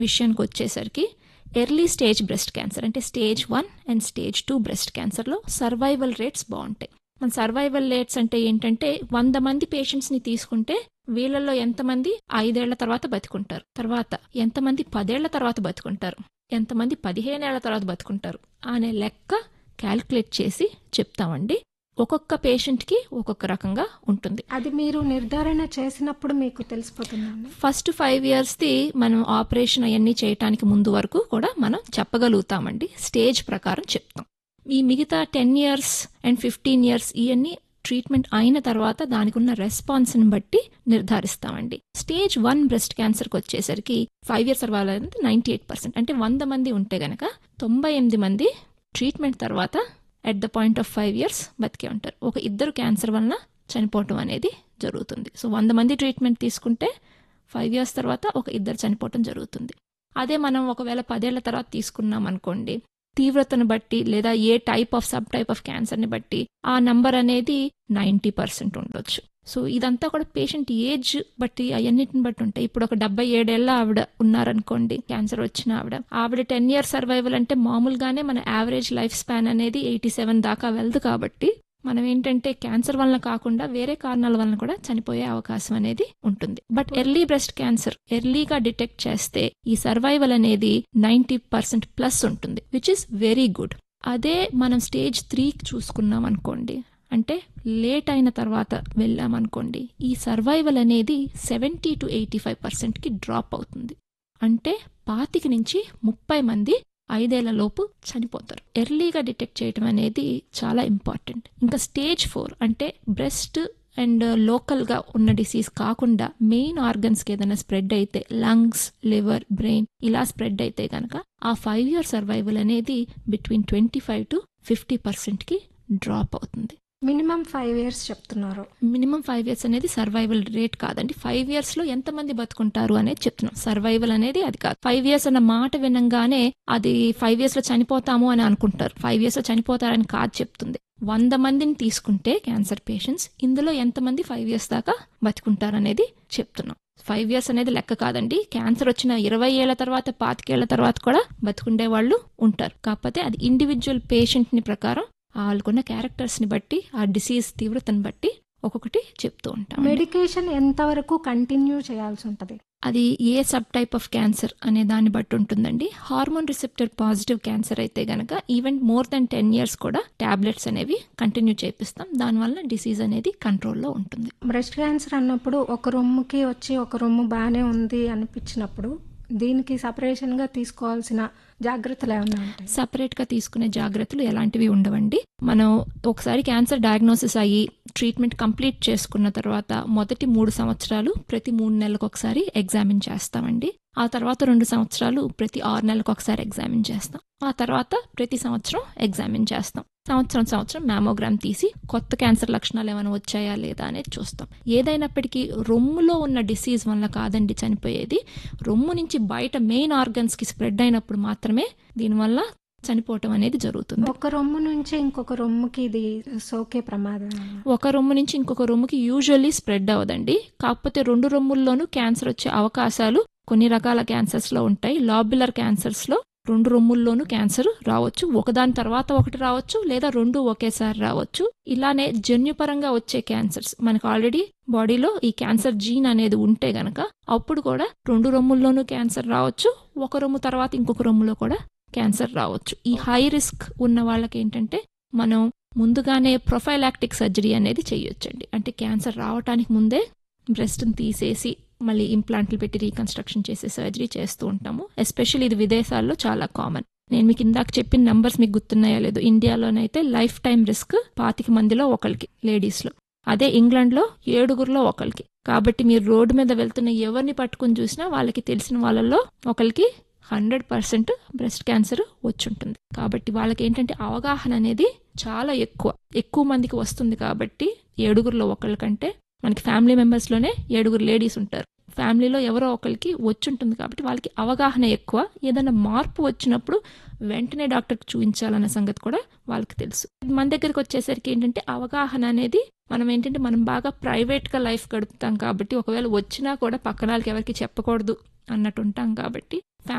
విషయానికి వచ్చేసరికి early stage breast cancer అంటే stage one and stage two breast క్యాన్సర్లో సర్వైవల్ రేట్స్ బాగుంటాయి మన సర్వైవల్ రేట్స్ అంటే ఏంటంటే వంద మంది పేషెంట్స్ని తీసుకుంటే వీళ్ళల్లో ఎంతమంది ఐదేళ్ల తర్వాత బతుకుంటారు తర్వాత ఎంతమంది పదేళ్ల తర్వాత బతుకుంటారు ఎంతమంది పదిహేనేళ్ల తర్వాత బతుకుంటారు అనే లెక్క క్యాల్కులేట్ చేసి చెప్తామండి ఒక్కొక్క పేషెంట్కి ఒక్కొక్క రకంగా ఉంటుంది అది మీరు నిర్ధారణ చేసినప్పుడు మీకు తెలిసిపోతుందండి ఫస్ట్ ఫైవ్ ఇయర్స్ది మనం ఆపరేషన్ అవన్నీ చేయటానికి ముందు వరకు కూడా మనం చెప్పగలుగుతామండి స్టేజ్ ప్రకారం చెప్తాం ఈ మిగతా ten years and fifteen years ఇవన్నీ ట్రీట్మెంట్ అయిన తర్వాత దానికి ఉన్న రెస్పాన్స్ని బట్టి నిర్ధారిస్తామండి స్టేజ్ వన్ బ్రెస్ట్ క్యాన్సర్కి వచ్చేసరికి ఫైవ్ ఇయర్స్ తర్వాత నైంటీ ఎయిట్ పర్సెంట్ అంటే వంద మంది ఉంటే గనక తొంభై ఎనిమిది మంది ట్రీట్మెంట్ తర్వాత at the point of five years బతికే ఉంటారు ఒక ఇద్దరు క్యాన్సర్ వలన చనిపోవటం అనేది జరుగుతుంది సో వంద మంది ట్రీట్మెంట్ తీసుకుంటే ఫైవ్ ఇయర్స్ తర్వాత ఒక ఇద్దరు చనిపోవటం జరుగుతుంది అదే మనం ఒకవేళ పదేళ్ల తర్వాత తీసుకున్నాం అనుకోండి తీవ్రతను బట్టి లేదా ఏ type of sub type of క్యాన్సర్ని బట్టి ఆ నంబర్ అనేది నైంటీ పర్సెంట్ ఉండొచ్చు సో ఇదంతా కూడా పేషెంట్ ఏజ్ బట్టి అవన్నిటిని బట్టి ఉంటాయి ఇప్పుడు ఒక డెబ్బై ఏడేళ్ల ఆవిడ ఉన్నారనుకోండి క్యాన్సర్ వచ్చిన ఆవిడ ఆవిడ టెన్ ఇయర్ సర్వైవల్ అంటే మామూలుగానే మన యావరేజ్ లైఫ్ స్పాన్ అనేది ఎయిటీ సెవెన్ దాకా వెళ్దు కాబట్టి మనం ఏంటంటే క్యాన్సర్ వలన కాకుండా వేరే కారణాల వలన కూడా చనిపోయే అవకాశం అనేది ఉంటుంది బట్ ఎర్లీ బ్రెస్ట్ క్యాన్సర్ ఎర్లీగా డిటెక్ట్ చేస్తే ఈ సర్వైవల్ అనేది నైంటీ పర్సెంట్ ప్లస్ ఉంటుంది విచ్ ఇస్ వెరీ గుడ్ అదే మనం స్టేజ్ త్రీ చూసుకున్నాం అనుకోండి అంటే లేట్ అయిన తర్వాత వెళ్ళామనుకోండి ఈ సర్వైవల్ అనేది సెవెంటీ టు ఎయిటీ ఫైవ్ పర్సెంట్కి డ్రాప్ అవుతుంది అంటే పాతిక నుంచి ముప్పై మంది ఐదేళ్ల లోపు చనిపోతారు ఎర్లీగా డిటెక్ట్ చేయడం అనేది చాలా ఇంపార్టెంట్ ఇంకా స్టేజ్ ఫోర్ అంటే బ్రెస్ట్ అండ్ లోకల్గా ఉన్న డిసీజ్ కాకుండా మెయిన్ ఆర్గన్స్కి ఏదైనా స్ప్రెడ్ అయితే లంగ్స్ లివర్ బ్రెయిన్ ఇలా స్ప్రెడ్ అయితే కనుక ఆ ఫైవ్ ఇయర్ సర్వైవల్ అనేది between twenty five to fifty పర్సెంట్కి డ్రాప్ అవుతుంది మినిమం ఫైవ్ ఇయర్స్ చెప్తున్నారు మినిమం ఫైవ్ ఇయర్స్ అనేది సర్వైవల్ రేట్ కాదండి ఫైవ్ ఇయర్స్ లో ఎంతమంది బతుకుంటారు అనేది చెప్తున్నాం సర్వైవల్ అనేది అది కాదు ఫైవ్ ఇయర్స్ అన్న మాట వినంగానే అది ఫైవ్ ఇయర్స్ లో చనిపోతాము అని అనుకుంటారు ఫైవ్ ఇయర్స్ లో చనిపోతారని కాదు చెప్తుంది వంద మందిని తీసుకుంటే క్యాన్సర్ పేషెంట్స్ ఇందులో ఎంతమంది ఫైవ్ ఇయర్స్ దాకా బతుకుంటారు అనేది చెప్తున్నాం ఫైవ్ ఇయర్స్ అనేది లెక్క కాదండి క్యాన్సర్ వచ్చిన ఇరవై ఏళ్ల తర్వాత పాతికేళ్ల తర్వాత కూడా బతుకుండే వాళ్ళు ఉంటారు కాకపోతే అది ఇండివిజువల్ పేషెంట్ ని ప్రకారం వాళ్ళకున్న క్యారెక్టర్స్ ని బట్టి ఆ డిసీజ్ తీవ్రతను బట్టి ఒక్కొక్కటి చెప్తూ ఉంటాం మెడికేషన్ ఎంతవరకు కంటిన్యూ చేయాల్సి ఉంటది అది ఏ సబ్ టైప్ ఆఫ్ క్యాన్సర్ అనే దాన్ని బట్టి ఉంటుందండి హార్మోన్ రిసెప్టర్ పాజిటివ్ క్యాన్సర్ అయితే గనక even more than ten years కూడా టాబ్లెట్స్ అనేవి కంటిన్యూ చేపిస్తాం దానివల్ల డిసీజ్ అనేది కంట్రోల్లో ఉంటుంది బ్రెస్ట్ క్యాన్సర్ అన్నప్పుడు ఒక రొమ్ముకి వచ్చి ఒక రొమ్ము బాగానే ఉంది అనిపించినప్పుడు దీనికి సపరేషన్ గా తీసుకోవాల్సిన జాగ్రత్తలు ఏమైనా ఉంటాయి సపరేట్ గా తీసుకునే జాగ్రత్తలు ఎలాంటివి ఉండవండి మనం ఒకసారి క్యాన్సర్ డయాగ్నోసిస్ అయ్యి ట్రీట్మెంట్ కంప్లీట్ చేసుకున్న తర్వాత మొదటి మూడు సంవత్సరాలు ప్రతి మూడు నెలలకు ఒకసారి ఎగ్జామిన్ చేస్తామండి ఆ తర్వాత రెండు సంవత్సరాలు ప్రతి ఆరు నెలలకు ఒకసారి ఎగ్జామిన్ చేస్తాం ఆ తర్వాత ప్రతి సంవత్సరం ఎగ్జామిన్ చేస్తాం సంవత్సరం సంవత్సరం మ్యామోగ్రామ్ తీసి కొత్త క్యాన్సర్ లక్షణాలు ఏమైనా వచ్చాయా లేదా అనేది చూస్తాం ఏదైనప్పటికీ రొమ్ములో ఉన్న డిసీజ్ వల్ల కాదండి చనిపోయేది రొమ్ము నుంచి బయట మెయిన్ ఆర్గన్స్కి స్ప్రెడ్ అయినప్పుడు మాత్రమే దీనివల్ల చనిపోవటం అనేది జరుగుతుంది ఒక రొమ్ము నుంచి ఇంకొక రొమ్ముకి ఇది సోకే ప్రమాదం ఒక రొమ్ము నుంచి ఇంకొక రొమ్ముకి యూజువల్లీ స్ప్రెడ్ అవ్వదండి కాకపోతే రెండు రొమ్ముల్లోనూ క్యాన్సర్ వచ్చే అవకాశాలు కొన్ని రకాల క్యాన్సర్స్ లో ఉంటాయి లాబ్యులర్ క్యాన్సర్స్ లో రెండు రొమ్ముల్లోనూ క్యాన్సర్ రావచ్చు ఒకదాని తర్వాత ఒకటి రావచ్చు లేదా రెండు ఒకేసారి రావచ్చు ఇలానే జన్యుపరంగా వచ్చే క్యాన్సర్స్ మనకు ఆల్రెడీ బాడీలో ఈ క్యాన్సర్ జీన్ అనేది ఉంటే గనక అప్పుడు కూడా రెండు రొమ్ముల్లోనూ క్యాన్సర్ రావచ్చు ఒక రొమ్ము తర్వాత ఇంకొక రొమ్ములో కూడా క్యాన్సర్ రావచ్చు ఈ హై రిస్క్ ఉన్న వాళ్ళకి ఏంటంటే మనం ముందుగానే ప్రొఫైలాక్టిక్ సర్జరీ అనేది చేయొచ్చండి అంటే క్యాన్సర్ రావటానికి ముందే బ్రెస్ట్ని తీసేసి మళ్ళీ ఇంప్లాంట్లు పెట్టి రీకన్స్ట్రక్షన్ చేసే సర్జరీ చేస్తూ ఉంటాము ఎస్పెషల్లీ ఇది విదేశాల్లో చాలా కామన్ నేను మీకు ఇందాక చెప్పిన నంబర్స్ మీకు గుర్తున్నాయో లేదు ఇండియాలోనైతే లైఫ్ టైం రిస్క్ పాతిక మందిలో ఒకరికి లేడీస్లో అదే ఇంగ్లాండ్లో ఏడుగురులో ఒకరికి కాబట్టి మీరు రోడ్డు మీద వెళ్తున్న ఎవరిని పట్టుకుని చూసినా వాళ్ళకి తెలిసిన వాళ్ళల్లో ఒకరికి హండ్రెడ్ పర్సెంట్ బ్రెస్ట్ క్యాన్సర్ వచ్చుంటుంది కాబట్టి వాళ్ళకి ఏంటంటే అవగాహన అనేది చాలా ఎక్కువ ఎక్కువ మందికి వస్తుంది కాబట్టి ఏడుగురులో ఒకళ్ళ కంటే మనకి ఫ్యామిలీ మెంబర్స్లోనే ఏడుగురు లేడీస్ ఉంటారు ఫ్యామిలీలో ఎవరో ఒకరికి వచ్చుంటుంది కాబట్టి వాళ్ళకి అవగాహన ఎక్కువ ఏదైనా మార్పు వచ్చినప్పుడు వెంటనే డాక్టర్కి చూపించాలన్న సంగతి కూడా వాళ్ళకి తెలుసు మన దగ్గరికి వచ్చేసరికి ఏంటంటే అవగాహన అనేది మనం ఏంటంటే మనం బాగా ప్రైవేట్గా లైఫ్ గడుపుతాం కాబట్టి ఒకవేళ వచ్చినా కూడా పక్కన వాళ్ళకి ఎవరికి చెప్పకూడదు అన్నట్టు ఉంటాం కాబట్టి